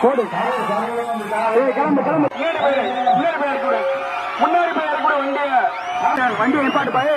போடு ஏய், கிளம்பு கிளம்பு முன்னாடி போய் முன்னாடி போய் இறக்கி விடு. முன்னாடி போய் இறக்கி விடு வண்டியை வண்டியை நிப்பாட்டு பாய்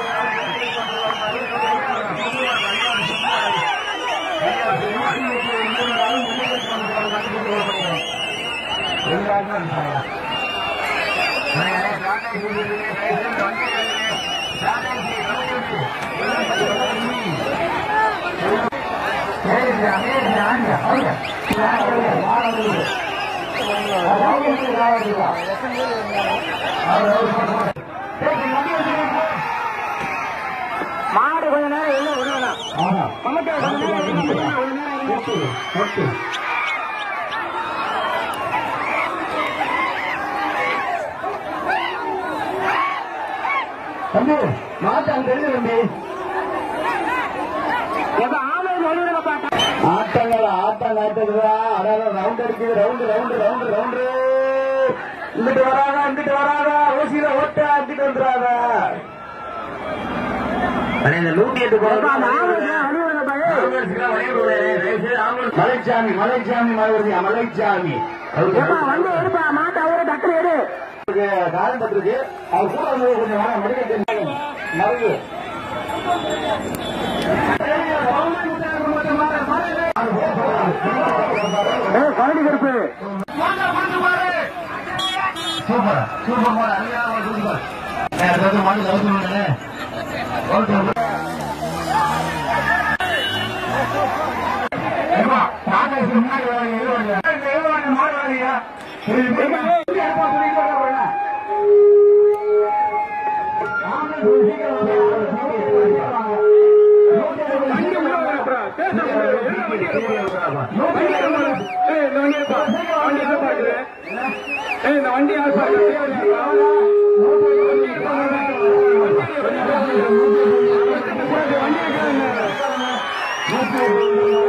மாடு கொஞ்ச நேரம் வெளில விடணும் நமக்கு கொஞ்ச நேரம் வெளில விடணும். கொஞ்ச நேரம் வெளில. தம்பி மாட்டான் தெரிஞ்சு தம்பி எப்ப ஆமை நடுவுல பார்த்தா ஆட்டங்கள் ஆட்டம் காட்டுறதா அதாவது ரவுண்ட் அடிக்குது ரவுண்டு ரவுண்டு ரவுண்டு ரவுண்டு இங்கிட்டு வராதா இங்கிட்டு வராதா ஓசியில ஓட்ட இங்கிட்டு வந்துடாதா அண்ணே, இந்த நூத்தி எட்டு எப்ப அந்த ஆமை நடுவுல பாய் மலைச்சாமி மலைச்சாமி மலைவரியா மலைச்சாமி எப்பா வண்டி எடுப்பா மாட்டை அவரை டக்குனு எடு காலம் பட்டிருக்கு அவர் கூட வந்து கொஞ்சம் வாங்க மடிக்க மறைவு ஏய் கரடி கருப்பு சூப்பர் சூப்பர் மாடு அருமையான சூப்பர் அதாவது மாடு கவுத்து ஓகே முன்னாடி வரீங்க மாடு வரீங்க வண்டி உள்ள வர அப்புறம் பேச முடியாது. என்ன வண்டி எடுப்பா? வண்டி எடுப்பா. ஏய், இந்த வண்டி எடுப்பா. வண்டி எங்க பாக்குற? ஏய், இந்த வண்டி யார் பாக்குறது? தேவையா? வண்டி எடுப்பா. வண்டி எடுப்பா. வண்டி எடுப்பா.